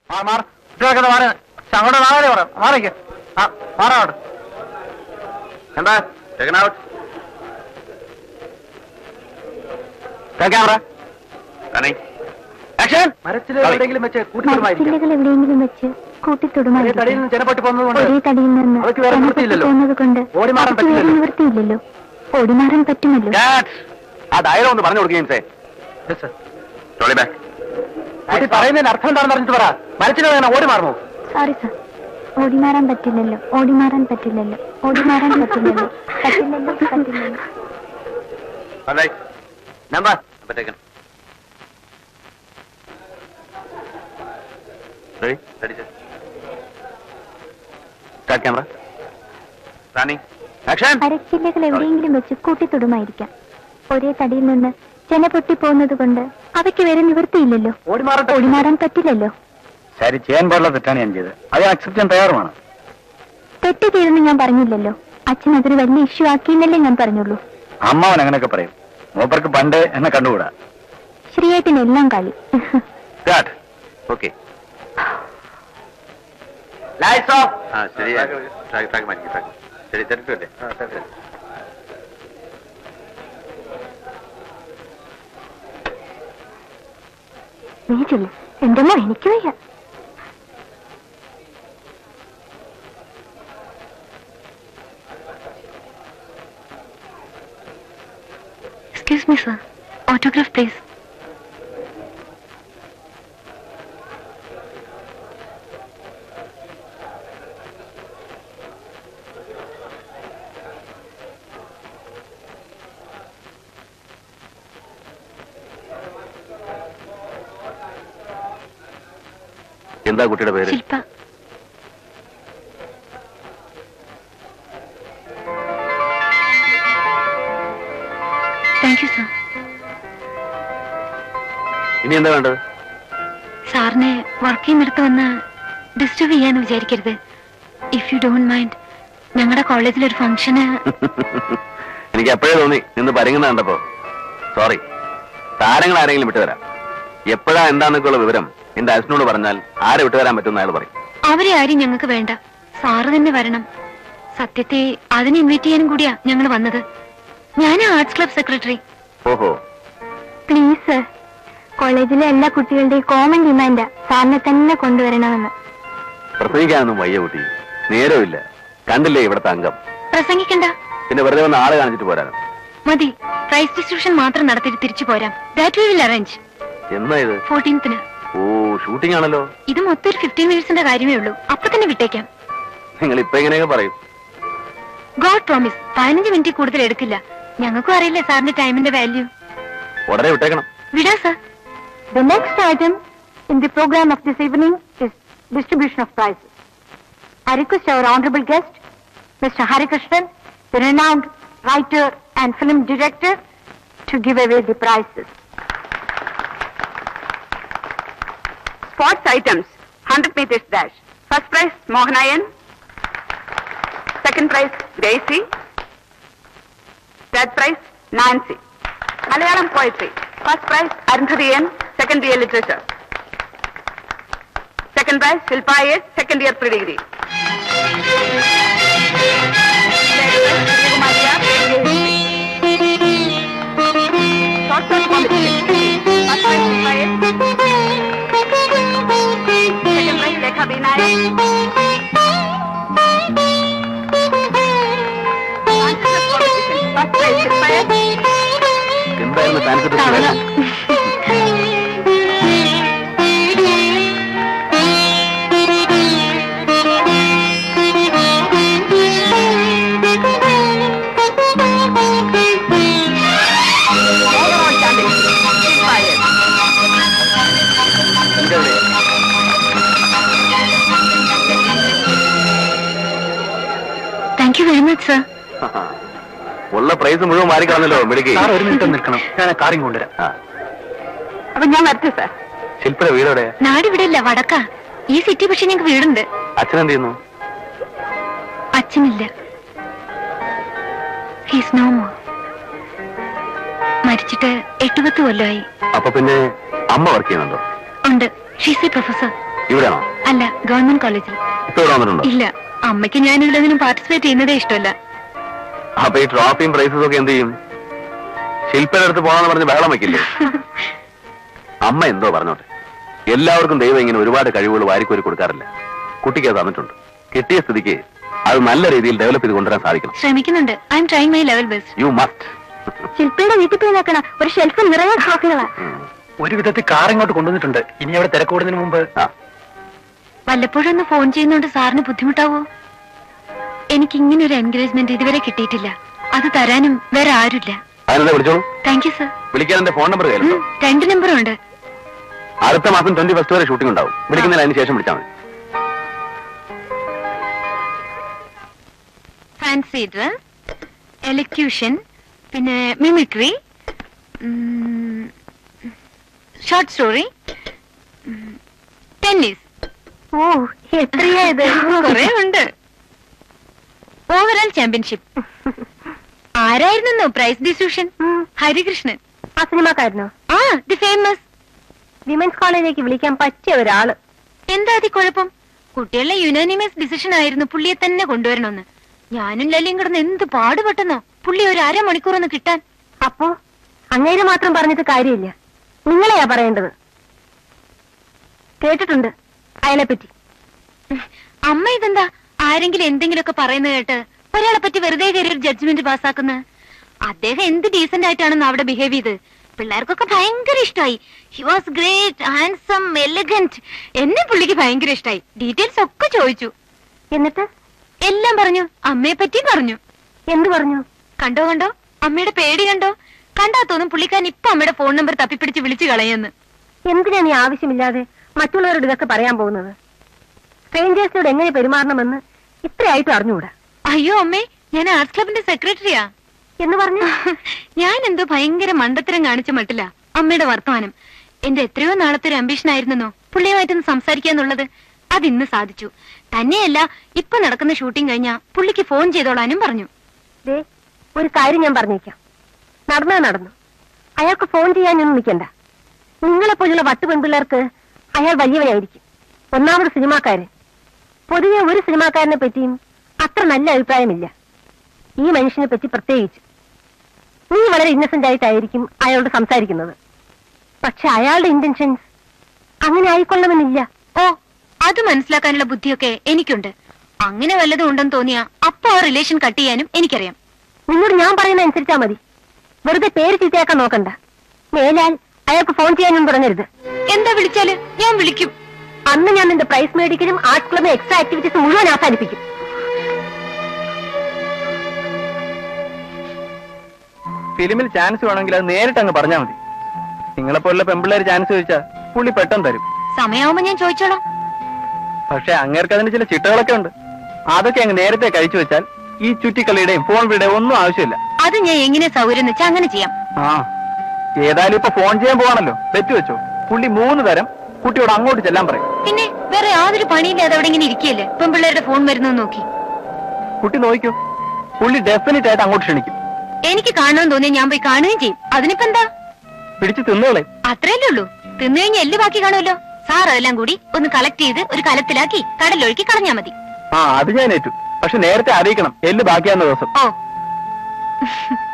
മാറ് മാറ് കുട്ടികൾക്ക് മാറി അങ്ങോട്ട് മാറി പറ മാറിക്ക് ആ മാറാവട്ടെ എന്താ ടേക്കൻ ഔട്ട് ക്യാമറ ആക്ഷൻ മരത്തിൽ എവിടെയെങ്കിലും വെച്ച് കൂട്ടിക്കൊടുമായിരിക്കും മരച്ചില്ലകൾ എവിടെയെങ്കിലും വെച്ച് ഒരേ തടിയിൽ കൂട്ടിത്തൊടുമായിരിക്കും നിന്ന് ജനപ്പെട്ട് പോകുന്നതുകൊണ്ട് ഒരേ തടിയിൽ നിന്ന് അവർക്ക് വേറെ നിവൃത്തിയില്ലല്ലോ. പോകുന്നത് കൊണ്ട് ഓടി മാറാൻ അവർക്ക് വേറെ പറ്റില്ലല്ലോ. നിവൃത്തിയില്ലല്ലോ ഓടിമാറാൻ പറ്റുമല്ലോ ആ ഡയലോഗ് ഒന്ന് പറഞ്ഞു കൊടുക്കുകയും say Yes, sir. Trolley back കുട്ടി പറയുന്നതിന് അർത്ഥം എന്താണെന്ന് അറിഞ്ഞിട്ട് പറ മരച്ചിൽ വേണം ഓടി മാറുമോ സോറി സർ ഓടിമാറാൻ പറ്റില്ലല്ലോ ഓടിമാറാൻ പറ്റില്ലല്ലോ ഓടിമാറാൻ പറ്റില്ലല്ലോ പറ്റില്ലല്ലോ പറ്റില്ലല്ലോ number taken ready ready sir start camera running action മരച്ചില്ലകൾ എവിടെയെങ്കിലും വെച്ച് കൂട്ടിത്തൊടുമായിരിക്കാം ഒരേ തടിയിൽ നിന്ന് ചെന പൊട്ടിപ്പോകുന്നത് കൊണ്ട് അവയ്ക്ക് വേറെ നിവൃത്തിയില്ലല്ലോ ഓടി മാറട്ടെ ഓടിമാറാൻ പറ്റില്ലല്ലോ ശരി ചെയ്യാൻ പാടുള്ള തെറ്റാണ് ഞാൻ ചെയ്തത് അത് അക്സെപ്റ്റ് ചെയ്യാൻ തയ്യാറുമാണ് തെറ്റ് ചെയ്തെന്ന് ഞാൻ പറഞ്ഞില്ലല്ലോ അച്ഛൻ അതൊരു വലിയ ഇഷ്യൂ ആക്കിയെന്നല്ലേ ഞാൻ പറഞ്ഞുള്ളൂ അമ്മാവൻ അങ്ങനെയൊക്കെ പറയും മൂപ്പർക്ക് പണ്ട് എന്നെ കണ്ടുകൂടാ ശ്രീയേട്ടനെല്ലാം കളി സ്റ്റാർട്ട് ഓക്കെ ലൈറ്റ്സ് ഓഫ് ആ ശരി ട്രാക്ക് ട്രാക്ക് മാറ്റി ട്രാക്ക് ശരി തിരക്കല്ലേ നീ ചെല്ലു എന്തെന്നോ എനിക്ക് വയ്യ excuse me sir autograph please എന്താ കുട്ടിയുടെ പേര് ശില്പ താങ്ക് യു സർ ഇനി എന്താ വേണ്ടത് സാറിനെ വർക്ക് ചെയ്യുന്നിടത്ത് വന്ന് ഡിസ്റ്റർബ് ചെയ്യാന്ന് വിചാരിക്കരുത് ഇഫ് യു ഡോണ്ട് മൈൻഡ് ഞങ്ങളുടെ കോളേജിൽ ഒരു ഫംഗ്ഷന് എനിക്ക് എപ്പോഴേ തോന്നി നിന്ന് പരുങ്ങുന്ന കണ്ടപ്പോ സോറി താരങ്ങൾ ആരെങ്കിലും വിട്ടുതരാം എപ്പോഴാ എന്താന്നൊക്കെയുള്ള വിവരം എന്റെ അച്ഛനോട് പറഞ്ഞാൽ ആരെ വിട്ടുതരാൻ പറ്റുമെന്ന് അയാൾ പറയും അവരെ ആരും ഞങ്ങൾക്ക് വേണ്ട സാറ് തന്നെ വരണം സത്യത്തെ അതിന് ഇൻവൈറ്റ് ചെയ്യാനും കൂടിയാ ഞങ്ങൾ വന്നത് ഞാൻ ആർട്സ് ക്ലബ് സെക്രട്ടറി ഓഹോ പ്ലീസ് സർ കോളേജിലെ എല്ലാ കുട്ടികളുടെയും കോമൺ ഡിമാൻഡാ സാറിനെ തന്നെ കൊണ്ടുവരണമെന്ന് പ്രസംഗിക്കാനൊന്നും വയ്യ കുട്ടി നേരമില്ല കണ്ടില്ലേ ഇവിടുത്തെ അംഗം പ്രസംഗിക്കണ്ട പിന്നെ വെറുതെ വന്ന് ആള് കാണിച്ചിട്ട് പോരാനോ മതി പ്രൈസ് ഡിസ്ട്രിബ്യൂഷൻ മാത്രം നടത്തിയിട്ട് തിരിച്ചു പോരാം ദാറ്റ് വി വിൽ അറേഞ്ച് എന്നാ ഇത് ഫോർട്ടീൻത്തിന് ഓ ഷൂട്ടിംഗ് ആണല്ലോ ഇത് മൊത്തം ഒരു ഫിഫ്റ്റീൻ മിനിറ്റ്സിന്റെ കാര്യമേ ഉള്ളൂ അപ്പൊ തന്നെ വിട്ടേക്കാം നിങ്ങൾ ഇപ്പൊ ഇങ്ങനെയൊക്കെ പറയും ഗോഡ് പ്രോമിസ് പതിനഞ്ച് മിനിറ്റ് കൂടുതൽ എടുക്കില്ല ഞങ്ങൾക്കും അറിയില്ല സാറിന്റെ ടൈമിന്റെ വാല്യൂ ഉടനെ വിട്ടേക്കണം വിടാ sir The next item in the program of this evening is distribution of prizes. I request our honorable guest, Mr. Harikrishnan, the renowned writer and film director, to give away the prizes. Sports items, 100 meters dash. First prize, Mohanayan. Second prize, Daisy. Third prize, Nancy. Malayalam poetry. First prize, Arundhati N. Second year literature. Second prize, Shilpa S. Second year pre-degree. Third prize, Suryakumari R. PhD. Short story competition. First prize, Shilpa S. Second prize, Lekha B. Nayak. Answer competition. First prize, Shilpa S. എന്തായിരുന്നു fancy തവള. Overall champion, Shilpa S. Thank you very much sir ഉള്ള prize മുഴുവൻ മാറിക്കളഞ്ഞല്ലോ മിടുക്കി sir ഒരു minute നിൽക്കണം ഞാൻ കാര്യം കൊണ്ടുവരാം ആ അപ്പൊ ഞാൻ വരട്ടെ സാർ ശില്പയുടെ വീടോടെ നാടിവിടെ ഇല്ല വടക്കാ ഈ സിറ്റി പക്ഷെ ഞങ്ങൾക്ക് വീടുണ്ട് അച്ഛൻ എന്ത് ചെയ്യുന്നു അച്ഛനില്ല ഹീസ് നോ മോർ മരിച്ചിട്ട് എട്ട് പത്ത് കൊല്ലമായി അപ്പൊ പിന്നെ അമ്മ വർക്ക് ചെയ്യുന്നുണ്ടോ ഉണ്ട് ഷീസ് എ പ്രൊഫസർ ഇവിടെയാണോ അല്ല ഗവൺമെന്റ് കോളേജിൽ ഇപ്പൊ ഇവിടെ വന്നിട്ടുണ്ടോ ഇല്ല അമ്മയ്ക്ക് ഞാൻ ഇതിലൊന്നിനും പാർട്ടിസിപ്പേറ്റ് ചെയ്യുന്നതേ ഇഷ്ടമല്ല അപ്പൊ ഈ ട്രോഫിയും പ്രൈസസും ഒക്കെ എന്ത് ചെയ്യും ശില്പയുടെ അടുത്ത് പോകാന്ന് പറഞ്ഞ് ബഹളം വെക്കില്ലേ അമ്മ എന്തോ പറഞ്ഞോട്ടെ എല്ലാവർക്കും ദൈവം ഇങ്ങനെ ഒരുപാട് കഴിവുകൾ വാരിക്കോരി കൊടുക്കാറില്ല കുട്ടിക്ക് അത് തന്നിട്ടുണ്ട് കിട്ടിയ സ്ഥിതിക്ക് അത് നല്ല രീതിയിൽ ഡെവലപ്പ് ചെയ്ത് കൊണ്ടുവരാൻ സാധിക്കണം ശ്രമിക്കുന്നുണ്ട് I am trying my level best you must ശില്പയുടെ വീട്ടിൽ പോയി നോക്കണം ഒരു ഷെൽഫ് നിറയെ ട്രോഫികളാ ഒരു വിധത്തിൽ കാർ ഇങ്ങോട്ട് കൊണ്ടുവന്നിട്ടുണ്ട് ഇനി അവിടെ തിരക്കൂടുന്നതിന് മുമ്പ് വല്ലപ്പോഴും ഒന്ന് ഫോൺ ചെയ്യുന്നോണ്ട് സാറിന് ബുദ്ധിമുട്ടാവോ എനിക്ക് ഇങ്ങനെ ഒരു എൻകറേജ്മെന്റ് ഇതുവരെ കിട്ടിയിട്ടില്ല അത് തരാനും വേറെ ആരുമില്ല അതിനെന്താ വിളിച്ചോളൂ താങ്ക് യു സർ വിളിക്കാൻ എന്റെ ഫോൺ നമ്പർ കയ്യിലുണ്ടോ രണ്ട് നമ്പറും ഉണ്ട് അടുത്ത മാസം ട്വന്റി ഫസ്റ്റ് വരെ ഷൂട്ടിംഗ് ഉണ്ടാവും വിളിക്കുന്നതിന് അതിന് ശേഷം വിളിച്ചാൽ മതി ഫാൻസി ഡ്രസ് എലക്യൂഷൻ പിന്നെ മിമിക്രി ഷോർട്ട് സ്റ്റോറി ടെന്നീസ് ഓ എത്രയാ ഇത് കുറെ ഉണ്ട് ഓവറോൾ ചാമ്പ്യൻഷിപ്പ് ആരായിരുന്നു പ്രൈസ് ഡിസ്ട്രിബ്യൂഷൻ ഹരികൃഷ്ണൻ ആ സിനിമാക്കാരനോ ആ ദി ഫേമസ് വിമൻസ് കോളേജിലേക്ക് വിളിക്കാൻ പറ്റിയ ഒരാള് എന്താ അതി കുഴപ്പം കുട്ടികളുടെ യുനാനിമസ് ഡിസിഷൻ ആയിരുന്നു പുള്ളിയെ തന്നെ കൊണ്ടുവരണമെന്ന് ഞാനും ലല്ലിയും കിടന്ന് എന്ത് പാടുപെട്ടെന്നോ പുള്ളി ഒരു അരമണിക്കൂർ ഒന്ന് കിട്ടാൻ അപ്പോ അങ്ങേര് മാത്രം പറഞ്ഞിട്ട് കാര്യമില്ല നിങ്ങളെയാ പറയേണ്ടത് കേട്ടിട്ടുണ്ട് അയാളെ പറ്റി അമ്മ ഇതെന്താ ആരെങ്കിലും എന്തെങ്കിലുമൊക്കെ പറയുന്നത് കേട്ട് ഒരാളെ പറ്റി വെറുതെ കയറി ഒരു ജഡ്ജ്മെന്റ് പാസ്സാക്കുന്ന അദ്ദേഹം എന്ത് ഡീസന്റ് ആയിട്ടാണെന്ന് അവിടെ ബിഹേവ് ചെയ്ത് പിള്ളേർക്കൊക്കെ ഭയങ്കര ഇഷ്ടമായി he was great handsome elegant എന്നെ പുള്ളിക്ക് ഭയങ്കര ഇഷ്ടമായി ഡീറ്റെയിൽസ് ഒക്കെ ചോദിച്ചു എന്നിട്ട് എല്ലാം പറഞ്ഞു അമ്മയെ പറ്റി പറഞ്ഞു എന്തു പറഞ്ഞു കണ്ടോ കണ്ടോ അമ്മയുടെ പേടി കണ്ടോ കണ്ടാ തോന്നും പുള്ളിക്കാരൻ ഇപ്പൊ അമ്മയുടെ ഫോൺ നമ്പർ തപ്പിപ്പിടിച്ച് വിളിച്ചു കളയെന്ന് എന്തിനാ നീ ആവശ്യമില്ലാതെ മറ്റുള്ളവരോട് ഇതൊക്കെ പറയാൻ പോകുന്നത് സ്ട്രേഞ്ചേഴ്സിനോട് എങ്ങനെ പെരുമാറണമെന്ന് ഇത്രയായിട്ടും അറിഞ്ഞുകൂടാ അയ്യോ അമ്മേ ഞാൻ ആർട്സ് ക്ലബിന്റെ സെക്രട്ടറിയാ എന്ന് പറഞ്ഞു ഞാൻ എന്തോ ഭയങ്കര മണ്ടത്തരം കാണിച്ച മട്ടില്ല അമ്മയുടെ വർത്തമാനം എന്റെ എത്രയോ നാളത്തെ ഒരു അംബീഷൻ ആയിരുന്നെന്നോ പുള്ളിയുമായിട്ടൊന്ന് സംസാരിക്കാന്നുള്ളത് അത് ഇന്ന് സാധിച്ചു തന്നെയല്ല ഇപ്പൊ നടക്കുന്ന ഷൂട്ടിംഗ് കഴിഞ്ഞാ പുള്ളിക്ക് ഫോൺ ചെയ്തോളാനും പറഞ്ഞു ദേ ഒരു കാര്യം ഞാൻ പറഞ്ഞേക്കാം നടന്നത് നടന്നു അയാൾക്ക് ഫോൺ ചെയ്യാനൊന്നും നിൽക്കണ്ട നിങ്ങളെപ്പോലുള്ള വട്ടു പെൺപിള്ളേർക്ക് അയാൾ വലിയവനായിരിക്കും ഒന്നാമത് സിനിമാക്കാരൻ പൊതുവെ ഒരു സിനിമാക്കാരനെ പറ്റിയും അത്ര നല്ല അഭിപ്രായമില്ല ഈ മനുഷ്യനെ പറ്റി പ്രത്യേകിച്ച് നീ വളരെ ഇന്നസെന്റ് ആയിട്ടായിരിക്കും അയാളോട് സംസാരിക്കുന്നത് പക്ഷെ അയാളുടെ ഇന്റൻഷൻസ് അങ്ങനെ ആയിക്കൊള്ളണമെന്നില്ല ഓ അത് മനസ്സിലാക്കാനുള്ള ബുദ്ധിയൊക്കെ എനിക്കുണ്ട് അങ്ങനെ വല്ലതും ഉണ്ടെന്ന് തോന്നിയാ അപ്പൊ ആ റിലേഷൻ കട്ട് ചെയ്യാനും എനിക്കറിയാം നിന്നോട് ഞാൻ പറയുന്ന അനുസരിച്ചാ മതി വെറുതെ പേര് ചീത്തയാക്കാൻ നോക്കണ്ട മേലാൽ അയാൾക്ക് ഫോൺ ചെയ്യാനൊന്നും തുടങ്ങരുത് എന്താ വിളിച്ചാല് ഞാൻ വിളിക്കും അന്ന് ഞാൻ നിന്റെ പ്രൈസ് മേടിക്കലും ആർട്സ് ക്ലബിലെ എക്സ്ട്രാ ആക്ടിവിറ്റീസ് മുഴുവൻ അവസാനിപ്പിക്കും ഫിലിമിൽ ചാൻസ് വേണമെങ്കിൽ അത് നേരിട്ട് അങ്ങ് പറഞ്ഞാൽ മതി നിങ്ങളെപ്പോലുള്ള പെമ്പിള്ളേർ ചാൻസ് ചോദിച്ചാൽ പുള്ളി പെട്ടെന്ന് തരും സമയമാവുമ്പോ ഞാൻ ചോദിച്ചോളാം പക്ഷെ അങ്ങേർക്ക് അതിന് ചില ചിട്ടകളൊക്കെ ഉണ്ട് അതൊക്കെ അങ്ങ് നേരത്തെ കഴിച്ചു വെച്ചാൽ ഈ ചുറ്റിക്കളിയുടെയും ഫോൺ വിളിയുടെയും ഒന്നും ആവശ്യമില്ല അത് ഞാൻ എങ്ങനെ സൗകര്യം എന്ന് വെച്ചാൽ അങ്ങനെ ചെയ്യാം ആ ഏതായാലും ഇപ്പൊ ഫോൺ ചെയ്യാൻ പോവാണല്ലോ തെറ്റു വെച്ചോ പുള്ളി മൂന്ന് തരം കുട്ടിയോട് അങ്ങോട്ട് ചെല്ലാൻ പറയും പിന്നെ വേറെ യാതൊരു പണിയില്ലാതെ അവിടെ ഇങ്ങനെ ഇരിക്കുകയല്ലേ പെൺപിള്ളേരുടെ ഫോൺ വരുന്നു നോക്കി കുട്ടി നോക്കിയോ പുള്ളി ഡെഫിനറ്റ് ആയിട്ട് അങ്ങോട്ട് ക്ഷണിക്കും എനിക്ക് കാണണമെന്ന് തോന്നിയാൽ ഞാൻ പോയി കാണുകയും ചെയ്യും അതിനിപ്പോ എന്താ പിടിച്ച് തിന്നോളെ അത്രയല്ലേ ഉള്ളൂ തിന്നു കഴിഞ്ഞാൽ എല്ല് ബാക്കി കാണുമല്ലോ സാർ അതെല്ലാം കൂടി ഒന്ന് കളക്ട് ചെയ്ത് ഒരു കലത്തിലാക്കി കടലൊഴുക്കി കളഞ്ഞാ മതി ആ അത് ഞാൻ ഏറ്റു പക്ഷെ നേരത്തെ അറിയിക്കണം എല്ല് ബാക്കിയാവുന്ന ദിവസം ഓ